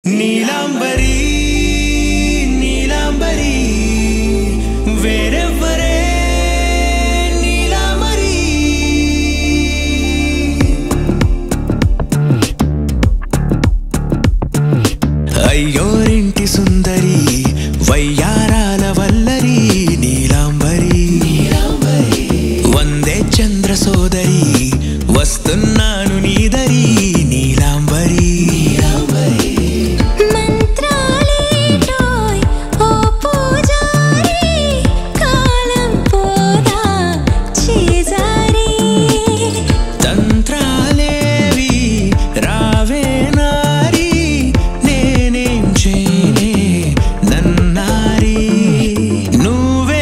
నీలాంబరి నీలాంబరి వేరెవ్వరే నీలాంబరి అయ్యోరింటి సుందరి వయ్యారాల వల్లరి నీలాంబరి వందే చంద్ర సోదరి వస్తున్నాను నీదరి నీలాంబరి మంత్రాలేటోయ్ ఓ పూజారి కాలం పోదా చేజారి తంత్రాలేవి రావే నారి నేనేం చేయనే నన్నారి నువ్వే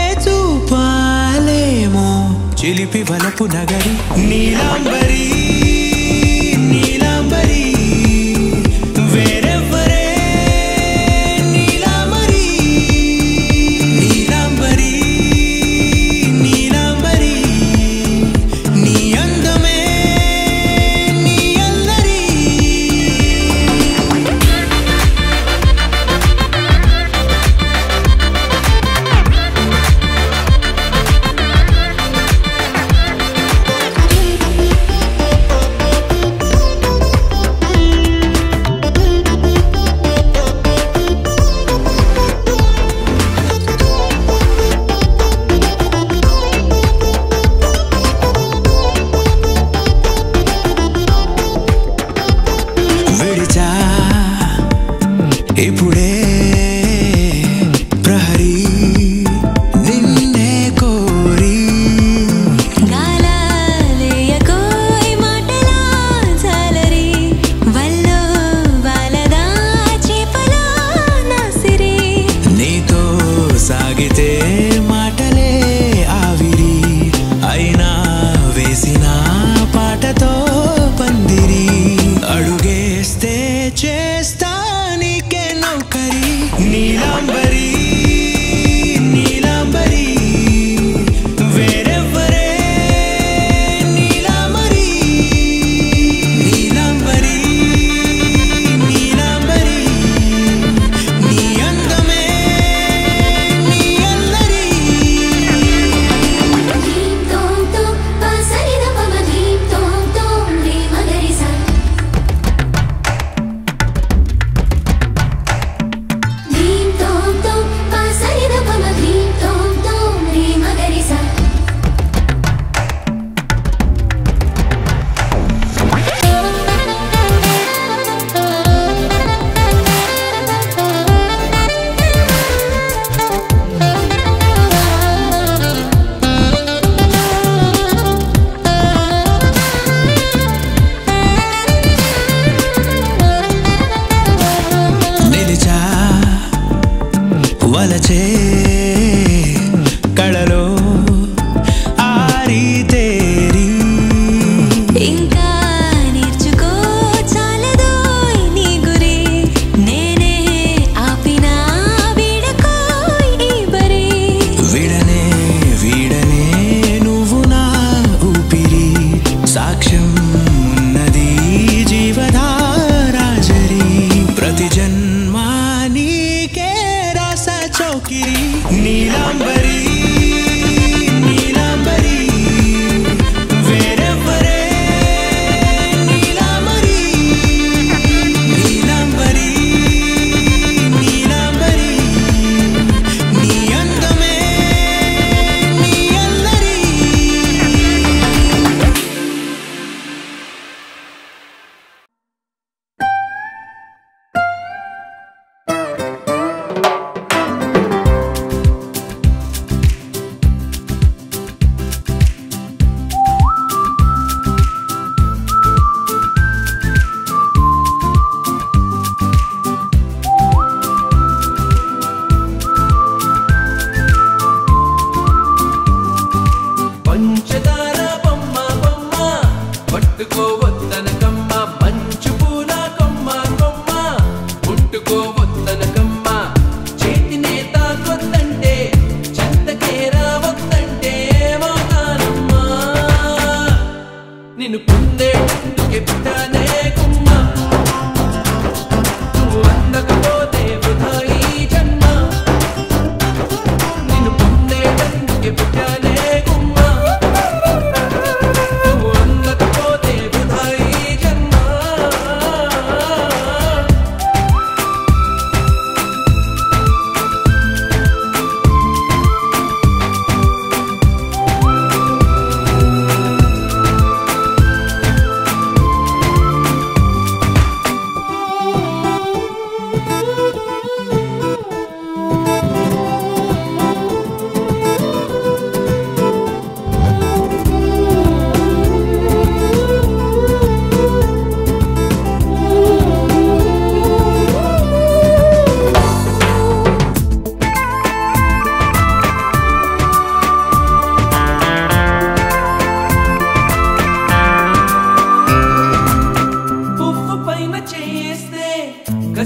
చూపాలేమో చిలిపి వలపు నగరి నీలాంబరి నీలాంబరి వేరెవ్వరే నీలాంబరి నీలాంబరి నీలాంబరి నీ అందమే నీ అల్లరి విడిచా ఇప్పుడే ప్రహరీ నిన్నే కోరి గాలాలేయకోయ్ మాటలా జాలరి వల్లో వాలదా చేపలా నాసిరి నీతో సాగితే మాటలే ఆవిరి అయినా వేసిన పాటతో పందిరి అడుగేస్తే చేస్తా నీకే నౌకరి నీలాంబరి నీలాంబరి వేరెవ్వరే నీలాంబరి నీలాంబరి నీలాంబరి నీ అందమే నీ అల్లరి ధీం తోం తోం పసరిద పమ ధీం తోం తోం రే మగరిసా ధీం తోం తోం పసరిద పమ ధీం తోం తోం రే మగరిసా నిలిచా వలచే కళలో ఆరి తేరి ఇంకా నేర్చుకో చాలదోయ్ నీ గురి నేనే ఆపినా వీడకోయ్ ఈ బరి విడనే వీడనే నువ్వు నా ఊపిరి సాక్ష్యం ఉన్నది జీవధారాజరి ప్రతి జన్మ నీకే రాస చౌకిరి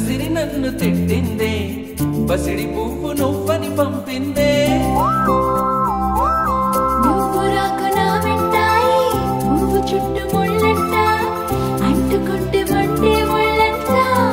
కసిరి నన్ను తిట్టిందే బసిడి పువ్వు నువ్వని పంపిందే నువ్వు రాకు నా వెంటాయి పువ్వు చుట్టూ ముళ్ళంట అంటుకుంటే మండే ముళ్ళంట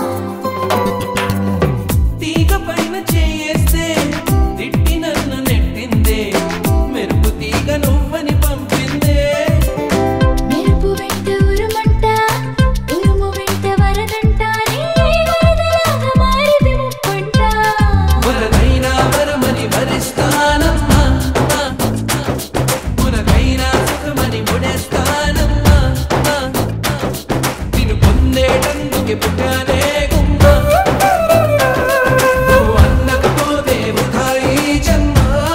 తీగ పైన చేయేస్తే తిట్టి నన్ను నెట్టిందే మెరుపు తీగ నువ్వని పంపిందే మెరుపు వెంట ఉరుమంట ఉరుము వెంట వరదంట నీ వరదలాగా మారిది ముప్పంట వరదైనా వరమని వరిస్తానమ్మా పునకైనా సుఖమని ముడేస్తానమ్మా నిన్ను పొందేటందుకే పుట్టానే గుమ్మ నువ్వు అన్నకపోతే వృధా ఈ జన్మ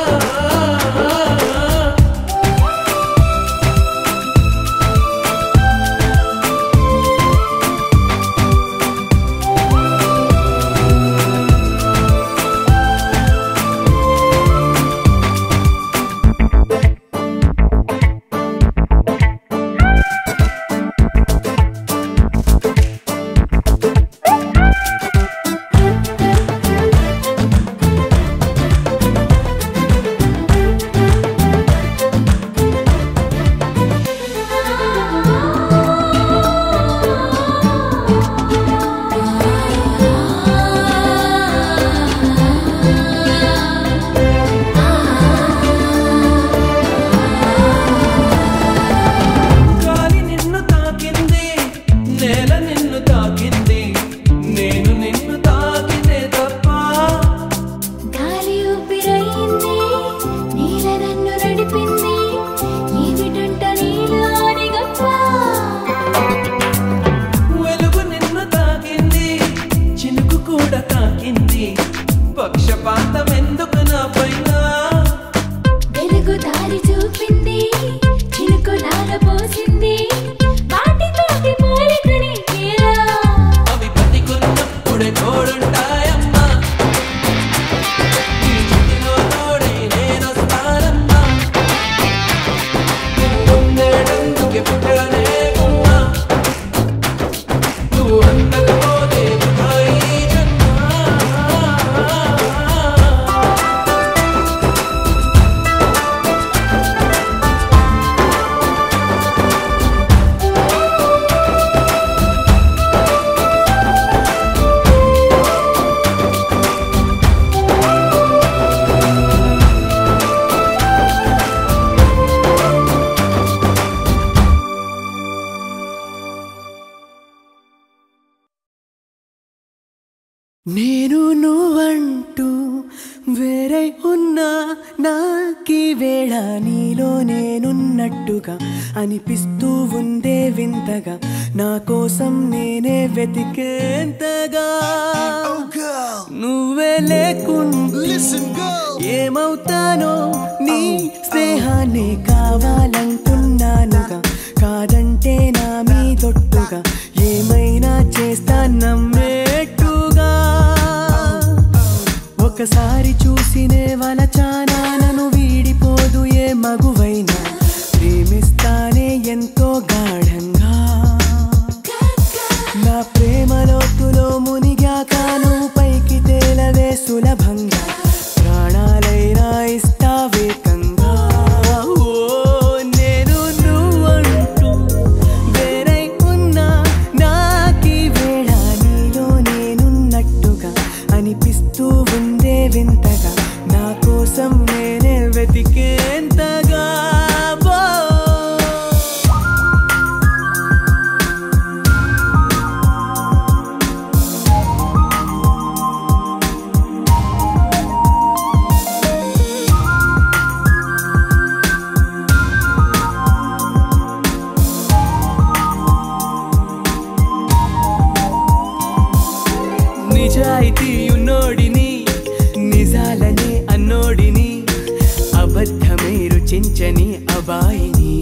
గాలి నిన్ను తాకింది నేల నిన్ను తాకింది నేను నిన్ను తాకితే తప్ప గాలి ఊపిరయింది నీల నన్ను నడిపింది ఏమిటంట నీలోని గొప్ప వెలుగు నిన్ను తాకింది చినుకు కూడా తాకింది పక్షపాతం ఎందుకు నా పైన వెలుగు దారి చూపింది చినుకులాల పోసింది వాటితోటి పోలికని కేరా అవి బతికున్నప్పుడే తోడుంటాయమ్మా నీ చుట్టిలో తోడై నేనొస్తానమ్మా నువ్వు పొందేటందుకే పుట్టనే ఉమ్మా నువ్వు అందకపోతే వృధా ఈ జన్మ నేను నువ్వంటూ వేరే ఉన్నా నాకీ వేళ నీలో నేనున్నట్టుగా అనిపిస్తూ ఉందే వింతగా నా కోసం నేనే వెతికేంతగా నువ్వే లేకుండా ఏమవుతానో నీ స్నేహాన్ని కావాలంటున్నానుగా కాదంటే నా మీదొట్టుగా ఏమైనా చేస్తా నమ్మేట్టుగా ఒకసారి చూసినే వలచానా నన్ను వీడిపోదు ఏ మగువైనా ప్రేమిస్తానే ఎంతో గాఢంగా నా ప్రేమ లోతులో మునిగాక నువ్వు పైకి తేలవే సులభంగా ప్రాణాలైనా ఇస్తావేకంగా ఓ నేను నువ్వంటూ వేరై ఉన్నా నాకీ వేళ నీలో నేనున్నట్టుగా అనిపిస్తూ ఉందే వింతగా నా కోసం నేనే వెతికేంతగా ఓ. నిజాయితీ ఉన్నోడిని నిజాలనే అన్నోడిని అబద్ధమే రుచించని అబాయిని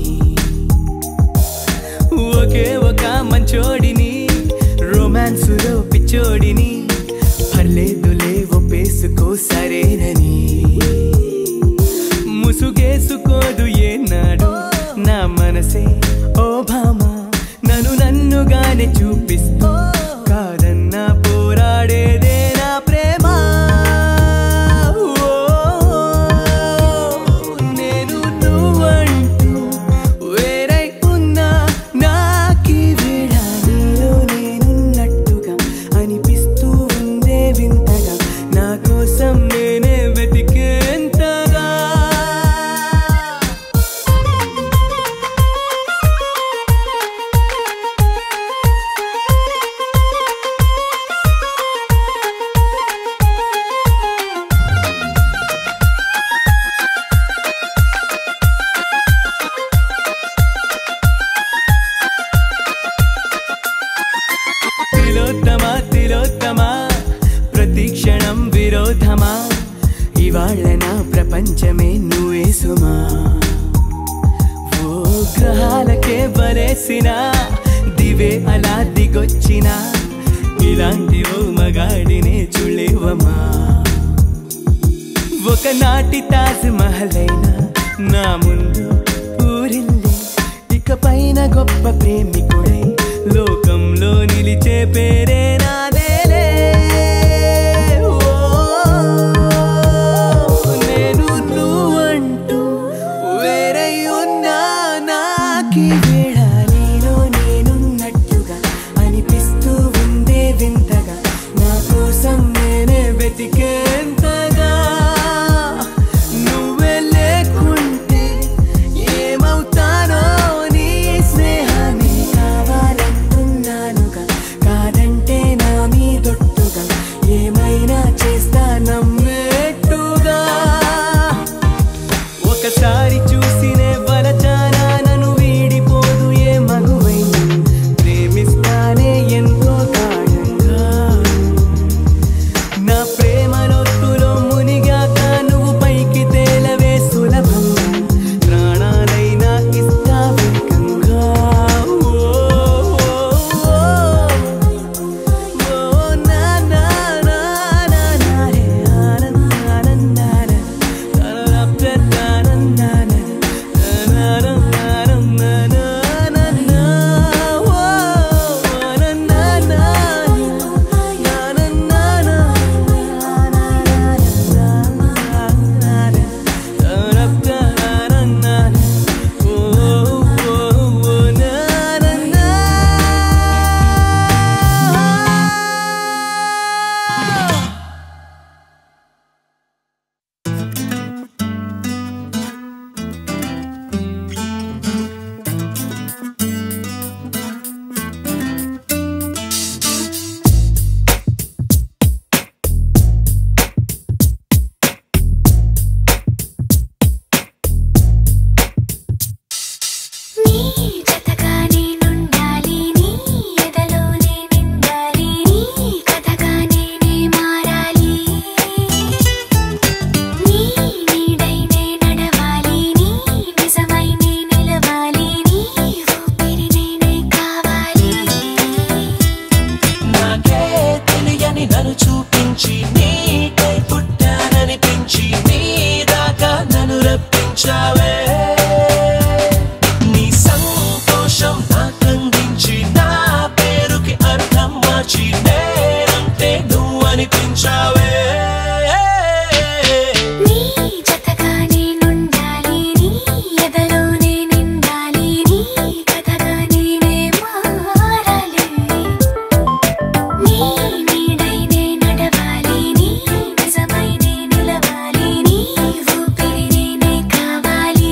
ఒకే ఒక మంచోడిని రొమాన్సులో పిచ్చోడిని పర్లేదులే ఒప్పేసుకో సరేనని ముసుగేసుకోదు ఏనాడు నా మనసే ఓ భామ నన్ను నన్నుగానే చూపిస్తూ కాదన్నా పోరాడే తీర్థమా ఇవాళ నా ప్రపంచమే నువ్వే సుమా ఓ గ్రహాలకే బలేసిన దివే అలా దిగొచ్చిన ఇలాంటి ఓ మగాడినే చుళేవమా ఒకనాటి తాజ్ మహల్ అయినా నా ముందు ఊరిల్లి ఇక పైన గొప్ప ప్రేమికుడై లోకంలో నిలిచే పేరే నాదేలే ఓ, నేను నువ్వంటూ వేరై ఉన్నా నాకి వేళ నేను నేనున్నట్టుగా అనిపిస్తూ ఉందే వింతగా నా కోసం నేనే వెతికేంతగా నువ్వే లేకుంటే ఏమవుతానో నీ స్నేహమే కావాలంటున్నానుగా కాదంటే నా మీదొట్టుగా ఏమైనా చేస్తా నమ్మేట్టుగా ఒకసారి చూసినే వలచానా నన్ను వీడిపోదు ఏ మగువైనా ప్రేమిస్తానే ఎంతో గాఢంగా నా ప్రేమ లోతులో మునిగాక నువ్వు పైకి తేలవే సులభంగా ప్రాణాలైనా ఇస్తా వేగంగా ఓ, ఓ, ఓ, నా, నా, నా, నా, నా, రే, ఆనంద, ఆనందాన, తరలప్రదానందాన, నానానానానానానానా, ఓ, నానానా, నీ జతగా నేనుండాలి నీ ఎదలోనే నిండాలి నీ కథగా నేనే మారాలి నీ నీడై నే నడవాలి నీ నిజమై నే నిలవాలి నీ ఊపిరి నేనే కావాలి నాకే తెలియని నన్ను చూపించి నీకై పుట్టాననిపించి నీ దాకా నన్ను రప్పించావే నీ సంతోషం నాకందించి నా పేరుకి అర్థం మార్చి నేనంటే నువ్వు అనిపించావే నీ జతగా నేనుండాలి నీ ఎదలోనే నిండాలి నీ కథగా నేనే మారాలి నీ నీడై నే నడవాలి నీ నిజమై నే నిలవాలి నీ ఊపిరి నేనే కావాలి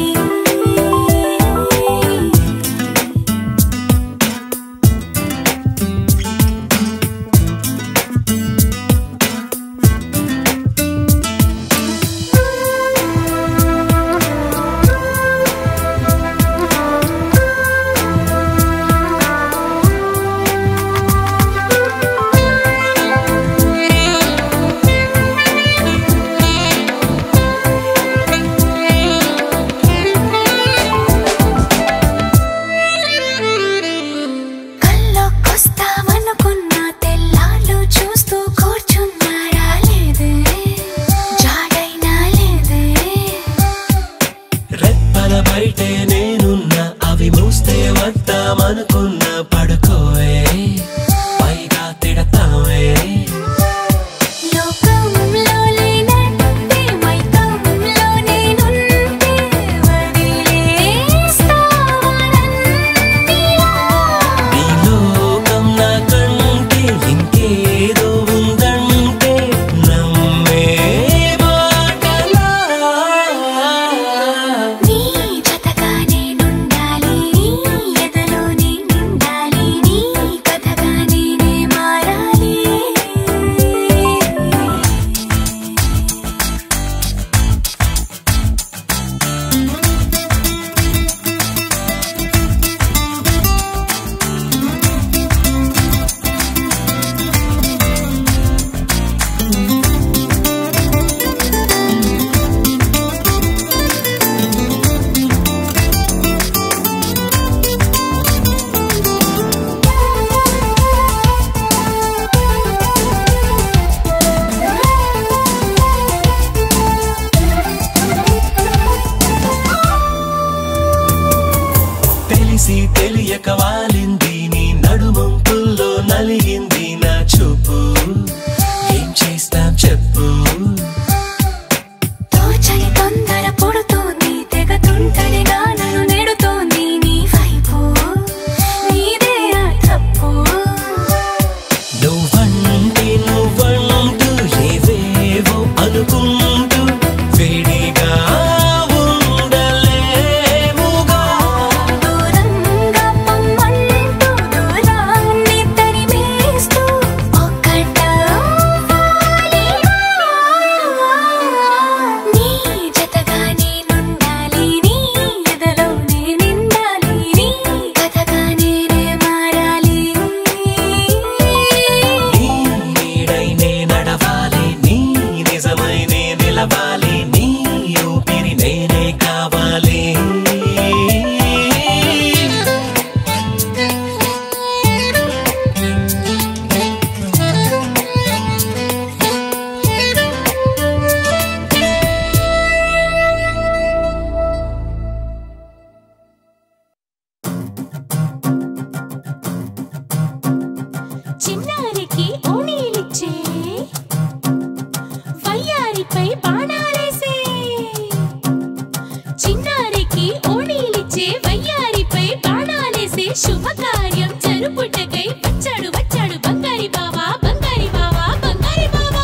శుభకార్యం జరుపుటకై వచ్చాడు వచ్చాడు బంగారి బావా బంగారి బావా బంగారి బావా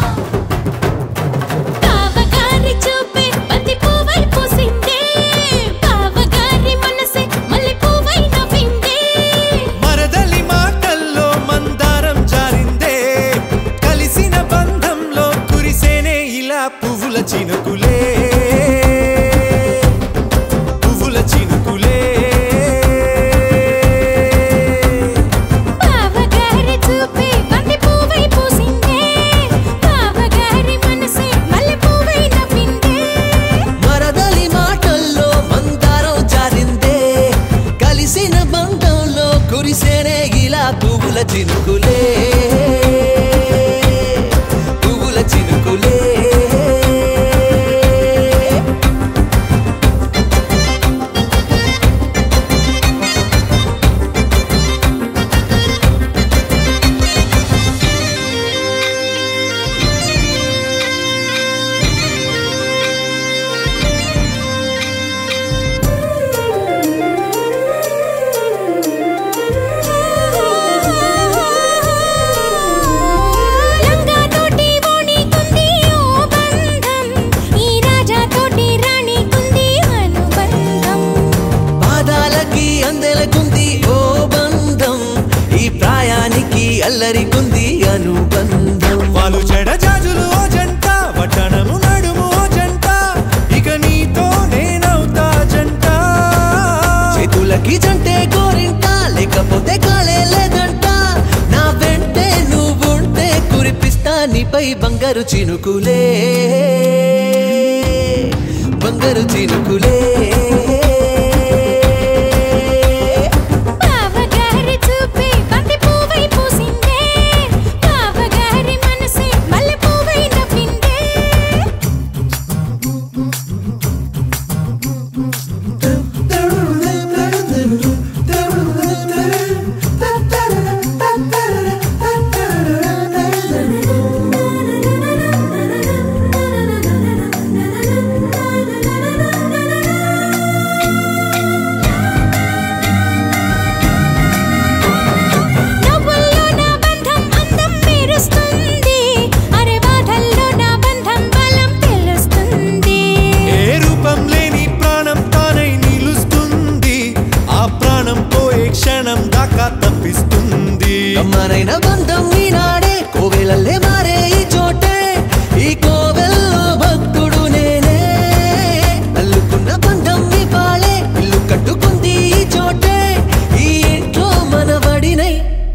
బావగారి చూపే బంతి పువ్వై పూసిందే బావగారి మనసే మల్లె పువ్వై నవ్విందే మరదలి మాటల్లో మందారం జారిందే కలిసిన బంధంలో కురిసేనే ఇలా పువ్వుల చినుకులే పువ్వుల చినుకులే బావగారి చూపే బంతి పువ్వై పూసిందే బావగారి మనసే మల్లె పువ్వై నవ్విందే మరదలి మాటల్లో మందారం జారిందే కలిసిన బంధంలో కురిసేనే ఇలా పువ్వుల చినుకులే పువ్వుల చినుకులే లంగా తోటి ఓణి కుంది ఓ బంధం ఈ రాజా తోటి రాణి కుంది అనుబంధం పాదాలకి అందెలకుంది ఓ బంధం ఈ ప్రాయానికి అల్లరికుంది అనుబంధం వాళ్ళు చెడ జాజులు ఓ జంట వటనము నడుము ఓ జంట ఇక నీతో నేనవుతా జంట చేతులకి జంటే గోరింట లేకపోతే కాలే లేదంట నా వెంటే నువ్వుంటే కురిపిస్తా నీపై బంగారు చినుకులే బంగారు చినుకులే బావగారి చూపే బంతి పువ్వై పూసిందే బావగారి మనసే మల్లె పువ్వై నవ్విందే నవ్వుల్లో నా బంధం అందం మెరుస్తుంది అరే బాధల్లో నా బంధం బలం తెలుస్తుంది ఏ రూపం లేని ప్రాణం తానై నిలుస్తుంది ఆ ప్రాణం పోయే క్షణం దాకా తప్పిస్తుంది కమ్మనైన బంధం ఈనాడే కోవెలల్లే మారే ఈ చోటే ఈ కోవెల్లో భక్తుడు నేనే అల్లుకున్న బంధం ఇవాళే ఇల్లు కట్టుకుంది ఈ చోటే ఈ ఇంట్లో మనవడినై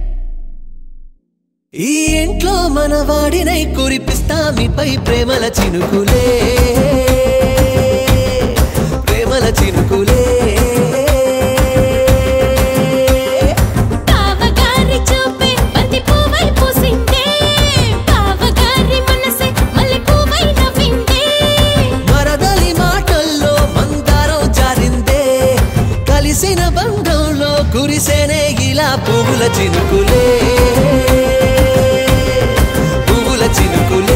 ఈ ఇంట్లో మనవాడినై కురిపిస్తా మీపై ప్రేమల చినుకులే ప్రేమల చినుకులే బావగారి చూపే బంతి పువ్వై పూసిందే బావగారి మనసే మల్లె పువ్వై నవ్విందే మరదలి మాటల్లో మందారం జారిందే కలిసిన బంధంలో కురిసేనే ఇలా పువ్వుల చినుకులే పువ్వుల చినుకులే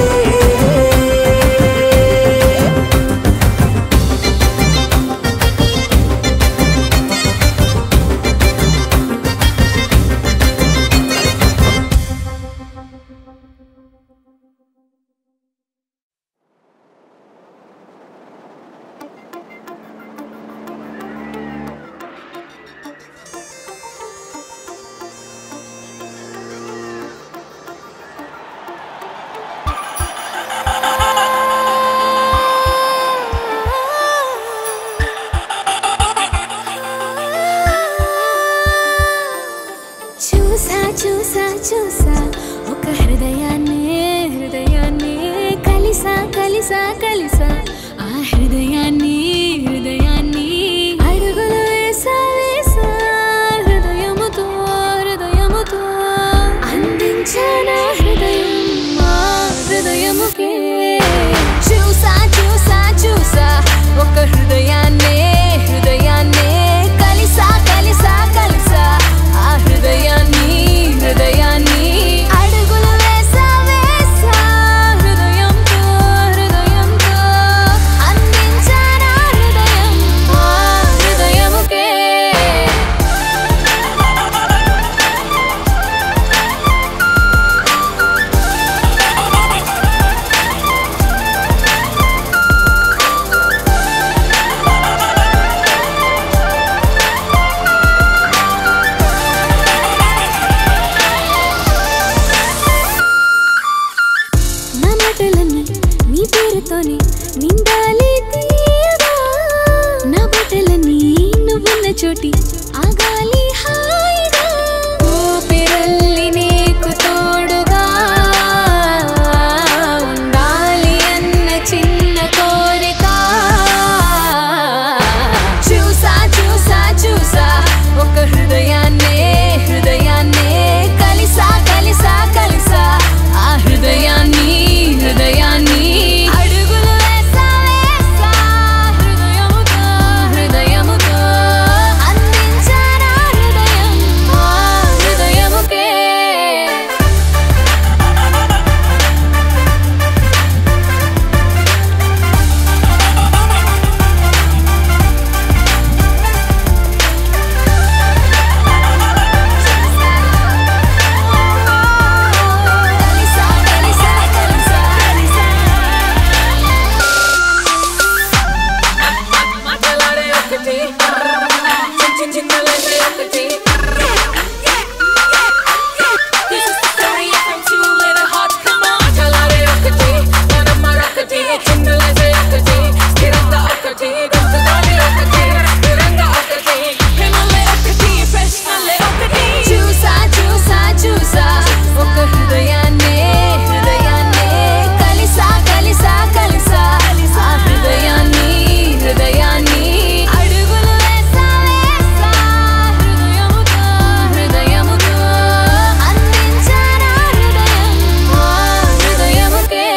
చూసా చూసా చూసా ఒక హృదయాన్ని హృదయాన్ని కలిసా కలిసా కలిసా ఆ హృదయాన్ని హృదయాన్ని అడుగులు వేసా వేసా హృదయముతో హృదయముతో అందించానా హృదయం మా హృదయముకే చూసా చూసా చూసా ఒక హృదయాన్నే హృదయాన్నే కలిసా కలిసా కలిసా ఆ హృదయాన్ని హృదయాన్ని అడుగులు వేసా వేసా హృదయంతో హృదయంతో నీ పేరుతోనే నిండాలి తీయగా నా బట్టలన్నీ నువ్వున్న చోటి ఆగాలి హాయిగా ఊపిరల్లి నీకు తోడుగా ఉండాలి అన్న చిన్న కోరిక చూసా చూసా చూసా ఒక హృదయాన్నే హృదయాన్నే కలిసా కలిసా కలిసా ఆ హృదయాన్ని హృదయాన్ని అడుగులు వేసా వేసా హృదయముతో హృదయముతో అందించారా హృదయం ఆ హృదయముకే కలిసా కలిసా కలిసా కలిసా మాటలాడే ఒకటి చిన్న చిన్నలైతే ఒకటి This is the story from two little hearts. Come on. మాటలాడే ఒకటి మనం మరొకటి చిన్నలైతే ఒకటి స్థిరంగా ఒకటి గుర్తుగానే ఒకటి స్థిరంగా ఒకటి హిమలే ఒకటి ప్రశ్నలే ఒకటి చూసా చూసా చూసా ఒక హృదయాన్నే హృదయాన్నే కలిసా కలిసా కలిసా ఆ హృదయాన్ని హృదయాన్ని అడుగులు వేసా వేసా హృదయముతో హృదయముతో అందించారా హృదయం ఆ హృదయముకే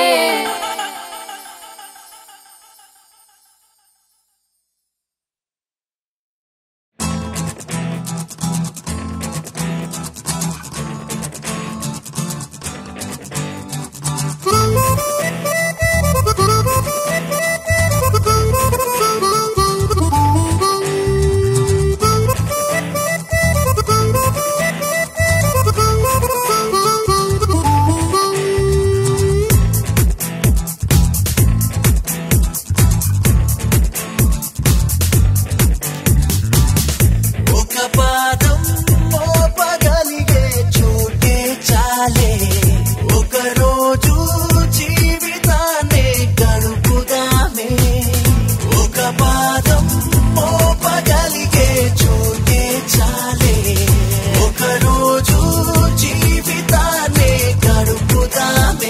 ఒక పాదం మోపగలిగే చోటే చాలే ఒక రోజు జీవితాన్ని గడుపుదామే ఒక పాదం మోపగలిగే చోటే చాలే ఒక రోజు జీవితాన్ని గడుపుదామే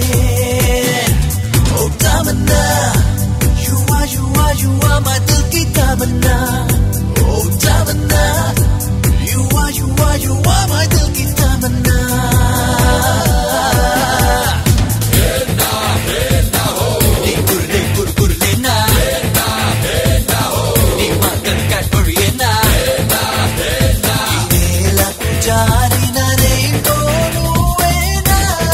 ఓ Tamannaah You are, you are, you are my दिल की तमन्ना Oh Tamannaah You are, you are, you are my दिल की तमन्ना Ni kurle kur kurle na Ni makan Cadbury na నేలకు జారిన రెయిన్బో నువ్వేనా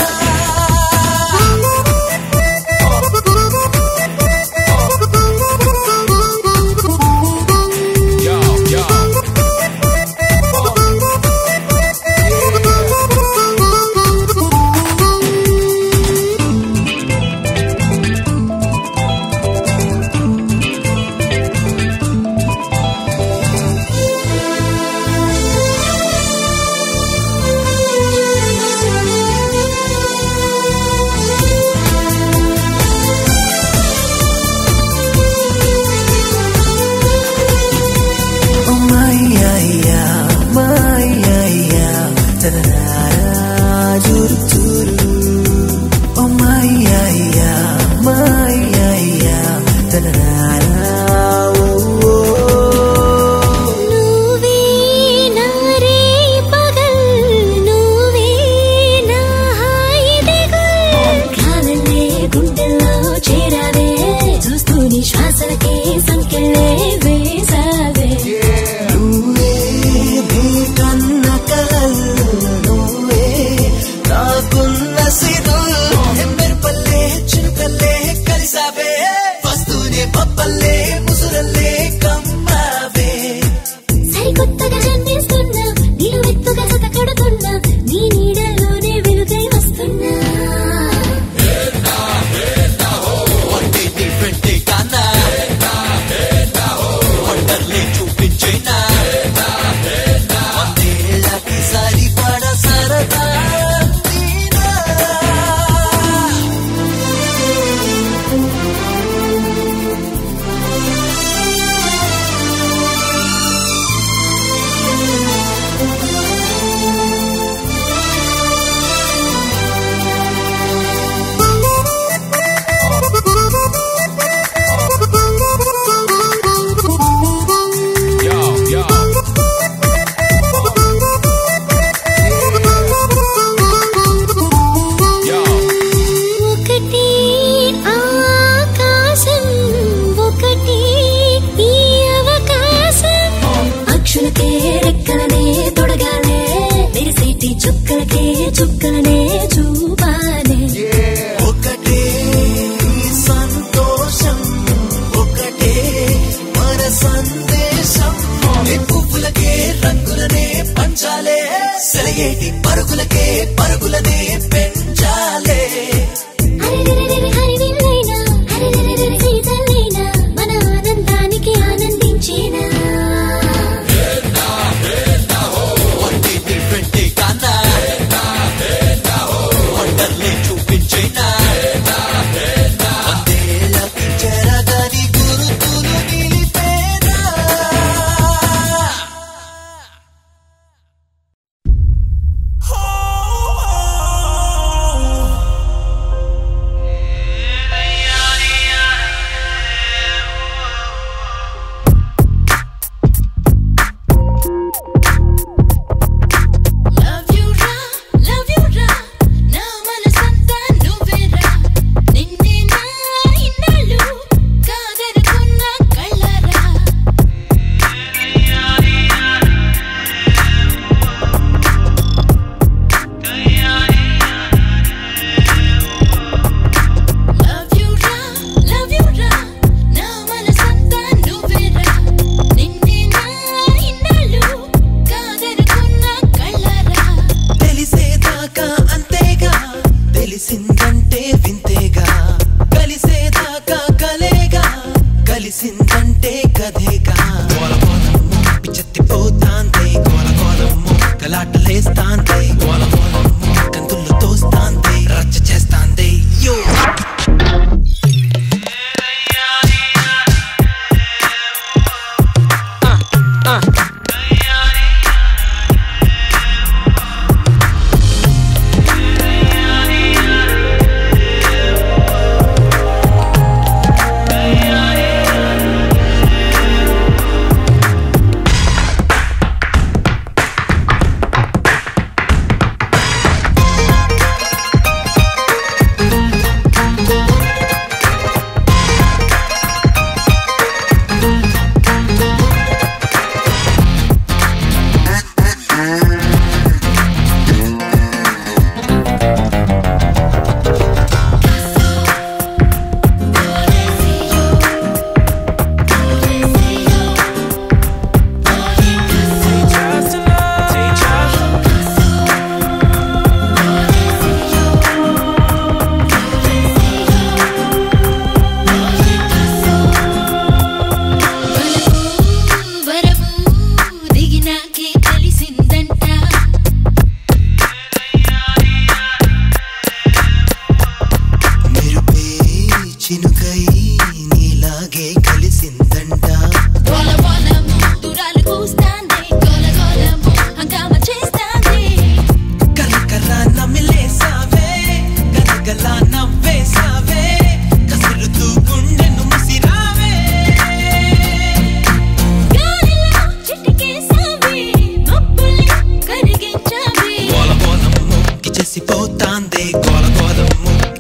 Oh my yeah yeah my yeah yeah ta-da-da-da juru juru Oh my yeah yeah my yeah yeah ta-da-da-da oh, oh. నువ్వే నా రే పగల్ నువ్వే నా హాయి దిగుల్ కాలనే గుండెల్లో చేరావే చూస్తూ నీ శ్వాసలకే సంకెళ్ళే వేసావే నువ్వే నీ కన్న కలలు నువ్వే నాకున్న సిరులు మెరుపల్లే చినుకల్లే కలిసావే వస్తూనే పప్పల్లే ముసురల్లే కమ్మావే సరికొత్తగా జన్మిస్తున్నా నిలువెత్తుగా జత కడుతున్నా నీ నీడలోనే వెలుగై వస్తున్నా వంటి డిఫరెంట్ కానా వండర్లే చూపించేనా వందేళ్ళకి సరిపడ సరదా తీరా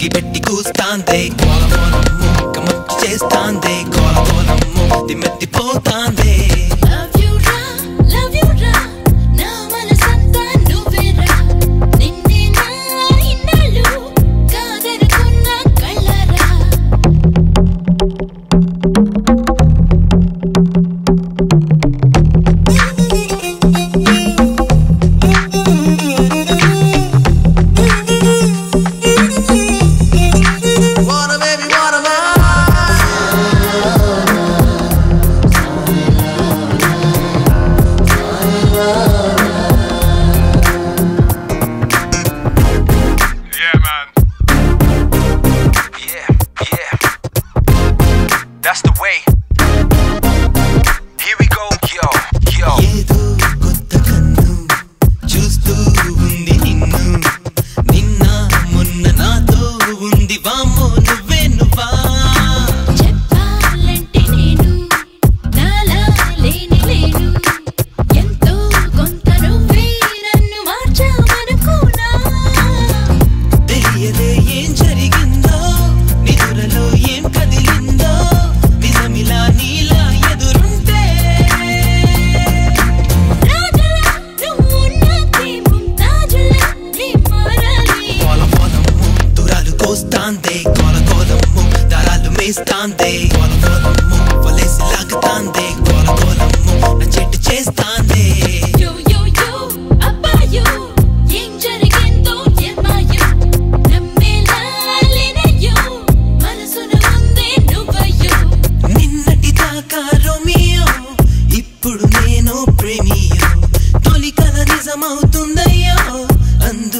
గిగి పెట్టి కూస్తాందే కోల కోలమ్ము గమ్మత్తు చేస్తాందే కోల కోలమ్ము దిమ్మెత్తిపోతాందే Love you ra, love you ra, నా మనసంతా నువ్వేరా. నిన్నే నా ఇన్నాళ్ళు కాదనుకున్న కళ్ళారా. Wanna baby, wanna Yeah, man. Yeah, yeah. That's the way. Here we go, yo, yo. ఏదో కొత్త కన్ను చూస్తూ ఉంది నిన్ను నిన్న మొన్న నాతో ఉంది వామ్మో నువ్వే నువ్వా చెప్పాలంటే నేను నాలా లేని లేను. ఎంతో కొంత నువ్వే నన్ను మార్చావనుకున్నా. తెలియదే ఏం జరిగిందో నిదురలో ఏం కదిలిందో నిజమిలా నీలా ఎదురుంటే రాజులా నువ్వు నాకే ముంతాజులా నీ మారాలి. కోల కోలమ్ము దురాలు కోస్తాందే కోల కోలమ్ము దారాలు మేస్తాందే కోల కోలమ్ము వలేసి లాగుతాందే కోల కోలమ్ము నా చెట్టు చేస్తాందే యో యో యో అబ్బాయో ఏం జరిగిందో ఏమాయో నమ్మేలా లేనయ్యో మనసున ఉందే నువ్వయ్యో నిన్నటి దాకా రోమియో ఇప్పుడు నేను ప్రేమియో తొలి కల నిజమవుతుందయ్యో అందు